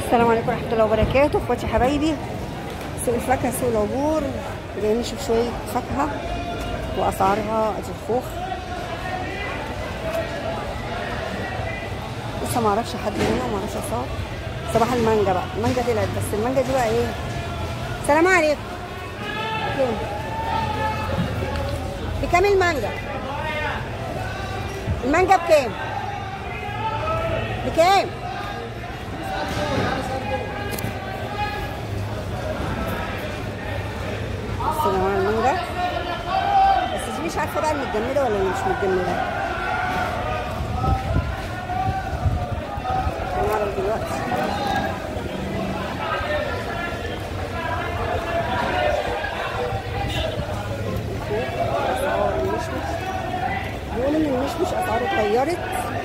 السلام عليكم ورحمه الله وبركاته اخواتي حبايبي سوق الفاكهه سوق العبور جايين نشوف شويه فاكهه واسعارها ادي الخوخ لسه ما اعرفش حد هنا وما اعرفش اسعار صباح المانجا بقى المانجا طلعت بس المانجا دي بقى ايه السلام عليكم كام بكام المانجا المانجا بكام بكام بصوا يا جماعه المانجا بس دي مش عارفه بقى متجمده ولا مش متجمده هنعرف دلوقتي اسعار المشمش بيقولوا ان المشمش اسعاره اتغيرت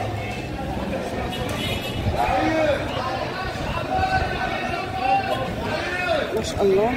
ما شاء الله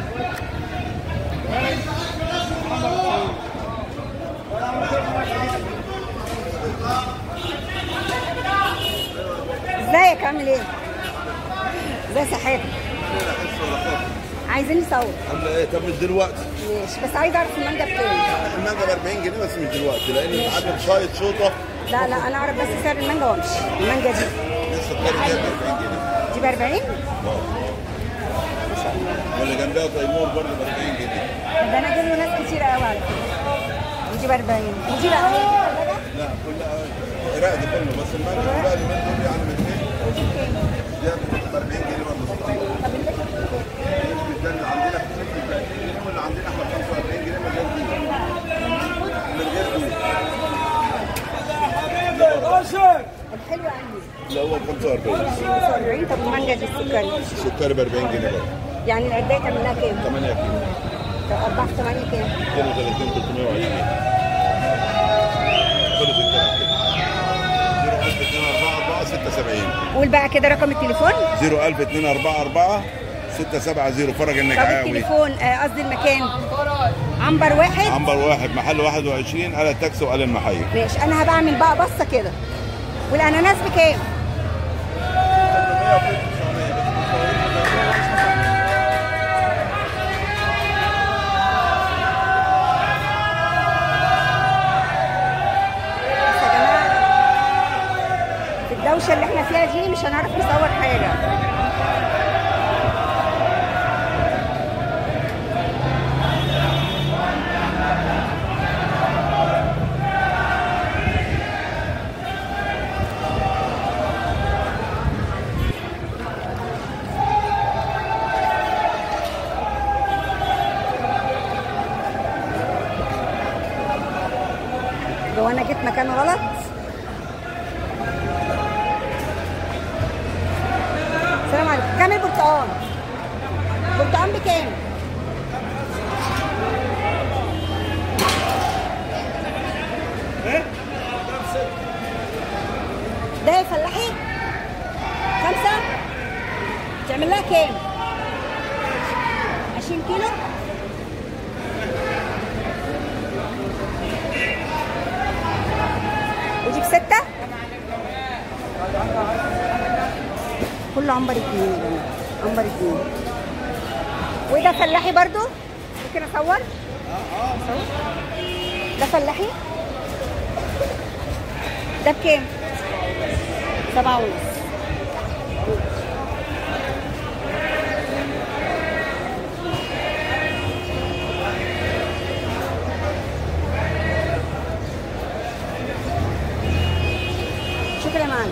ازيك عامل ايه؟ ازي صحتك؟ عايزين نصور عامله ايه طب مش دلوقتي ماشي بس عايز اعرف المانجا بكام؟ المانجا ب 40 جنيه بس مش دلوقتي لان المعلم شايط شوطه لا لا انا اعرف بس سعر المانجا وامشي المانجا دي لسه الطريق جايه ب 40 جنيه دي ب 40 اه ما شاء الله واللي جنبها تيمور برضه ب 40 جنيه ده انا جاي له ناس كتير قوي على فكره ودي ب 40 ودي بقى لا كلها راقد كله بس المانجا كلها اليومين دول يعني من ايه دي ب 40 جنيه ولا 60 طب اللي مش ده اللي عندنا في سكه ب 20 جنيه واللي عندنا احنا ب 45 جنيه من غير دول من غير دول الحلو عندي اللي هو ب 45 45 طب المانجا دي السكري السكري ب 40 جنيه برضه يعني العدايه تعمل لها كام؟ 8 كيلو طب 4 في 8 كام؟ 32 320 خلص الكلام كده 01244 76 قول بقى كده رقم التليفون 01244 670 فرج طب النجعاوي التليفون آه، قصدي المكان عنبر واحد عنبر واحد محل 21 على التاكسي وعلى المحاية ماشي انا هبعمل بقى بصه كده والاناناس بكام؟ بس يا جماعه في الدوشه اللي احنا فيها دي مش هنعرف نصور حاجه لو انا جيت مكان غلط السلام عليكم كام البرتقال برتقال بكام ده يا فلاحي خمسة تعمل لها كام 20 كيلو ودي بستة كله عنبر اتنين يا جماعة عنبر اتنين وده فلاحي برضو ممكن اصور؟ اه اه ده فلاحي ده بكام؟ سبعة ونص شكرا يا معلم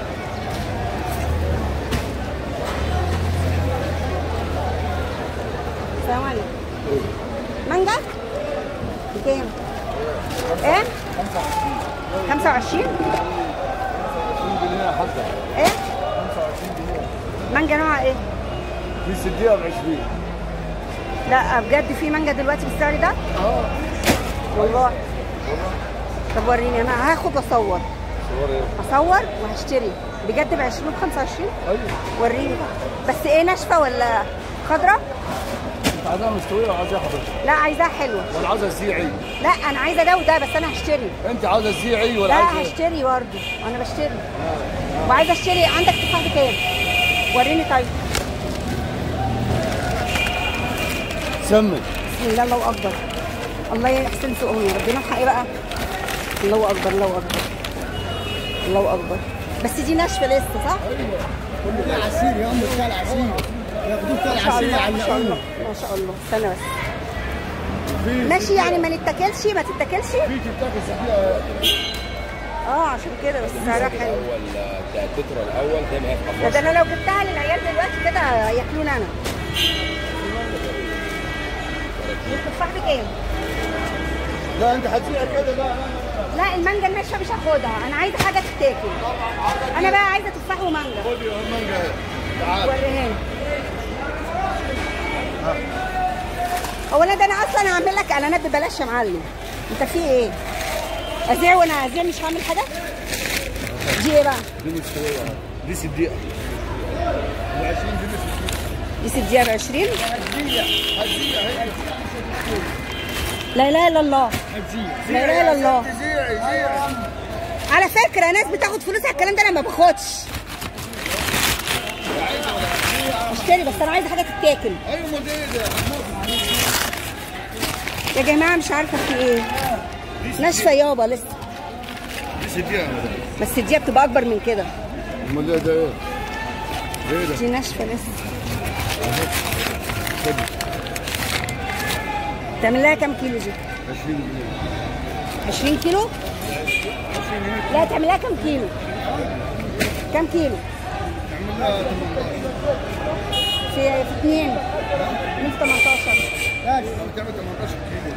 السلام عليكم مانجا بكام؟ ايه؟ 25 جنيه حتى ايه؟ 25 جنيه مانجا نوعها ايه؟ في سديه ب 20 لا بجد في مانجا دلوقتي بالسعر ده؟ اه والله طب وريني انا هاخد واصور صور ايه؟ اصور وهشتري بجد ب 20 ب 25 ايوه وريني بقى بس ايه ناشفه ولا خضراء؟ انت عايزها مستويه ولا عايزها حضرتك؟ لا عايزاها حلوه ولا عاوزها زيعي؟ لا انا عايزه ده وده بس انا هشتري انت عاوزها زيعي ولا لا عايزه ايه؟ هشتري برضه انا بشتري وعايزه اشتري عندك تفاح بكام؟ وريني طيب سمن بسم الله الله اكبر الله يحسن سوقهم يا رب نوعها ايه بقى الله اكبر الله اكبر الله اكبر بس دي ناشفه لسه صح ده عصير يا ام بتاع العصير ياخدوه بتاع ما شاء العصير الله ما شاء الله يعلقوه ما شاء الله استنى بس ماشي يعني ما نتاكلش ما تتاكلش في تتاكل سحية اه عشان كده بس سعرها حلو الاول بتاع التترا الاول ده ما هيبقى ده, ده انا لو جبتها للعيال دلوقتي كده ياكلوني انا التفاح بكام؟ لا انت هتبيع كده بقى لا المانجا الناشفه مش هاخدها انا عايزه حاجه تتاكل انا بقى عايزه تفاح ومانجا خد يا مانجا اهي. تعال وريهاني هو انا ده انا اصلا هعمل لك اعلانات ببلاش يا معلم انت في ايه؟ ازيع وانا ازيع مش هعمل حاجه؟ دي ايه بقى؟ دي مستوية اهي. دي صديقة دي سديها ب 20 لا اله الا الله لا اله الا الله زيعي زيعي على فكره ناس بتاخد فلوس على الكلام ده انا ما باخدش اشتري بس انا عايزه حاجه تتاكل ايوه ما ده ده يا جماعه مش عارفه في ايه ناشفه يابا لسه دي صديقة بس دي بتبقى اكبر من كده امال ده ده ايه؟ ايه ده؟ دي ناشفه لسه تعمل لها كام كيلو دي 20 جنيه 20 كيلو لا تعمل لها كام كيلو كام كيلو في في اثنين من 18 تعمل 18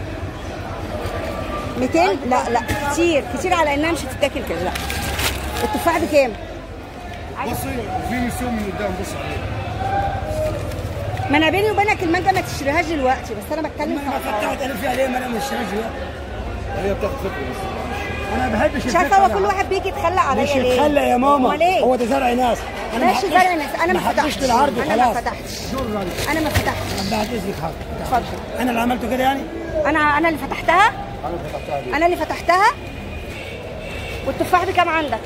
كيلو 200 لا لا كتير كتير على انها مش هتتاكل كده لا التفاح بكام؟ بصي في مسيوم من قدام بص عليه ما انا بيني وبينك المانجا ما تشتريهاش دلوقتي بس انا بتكلم في ما أسعار. فتحت انا فيها ليه ما انا مش راجل هي بتاخد فكرة بس انا ما بحبش مش عارفه هو الفكرة. كل واحد بيجي يتخلى عليا مش ليه؟ يتخلى يا ماما امال ايه؟ هو ده زرع ناس انا ما ماشي حطيتش- زرع ناس انا ما حطيتش فتحتش بالعرض انا ما وخلاص فتحتش شكرا انا ما فتحتش طب بعد اذنك حاضر اتفضل انا اللي عملته كده يعني انا انا اللي فتحتها انا فتحتها دي انا اللي فتحتها والتفاح بكام عندك؟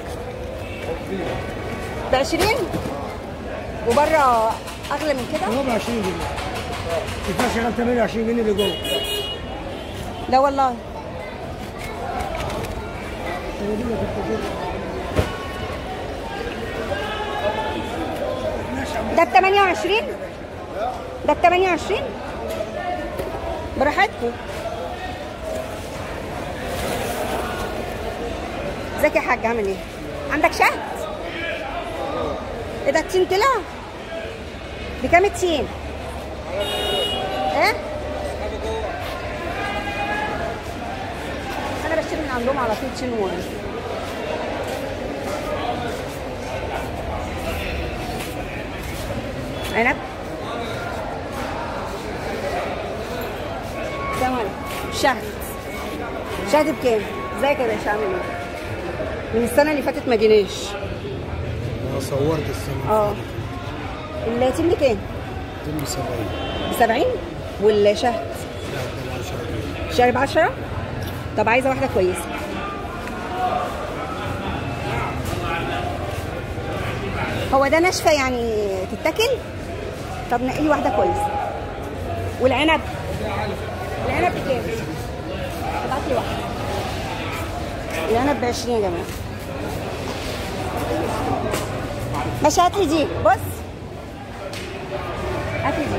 ب 20 وبره اغلى من كده؟ ربع 20 جنيه الفرشه شغال 28 جنيه اللي جوه لا والله ده ب 28 ده ب 28 براحتكم ازيك يا حاج عامل ايه؟ عندك شهد؟ ايه ده التين طلع؟ بكام التين؟ ايه؟ انا بشتري من عندهم على طول تين و عنب كام عنب؟ شهد شهد بكام؟ ازيك يا باشا عامل ايه؟ من السنة اللي فاتت ما جيناش انا صورت السنه اه التين بكام؟ تم 70 ب 70 والشهد شارب 10 طب عايزه واحده كويسه هو ده ناشفه يعني تتاكل طب نقي لي واحده كويسه والعنب العنب بكام ابعت لي واحده العنب ب 20 يا جماعه ماشي هات لي دي بص هات لي دي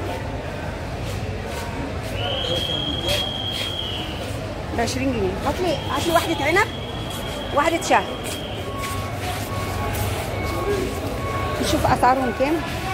ب 20 جنيه هات لي هات لي واحدة عنب واحدة شهد نشوف أسعارهم كام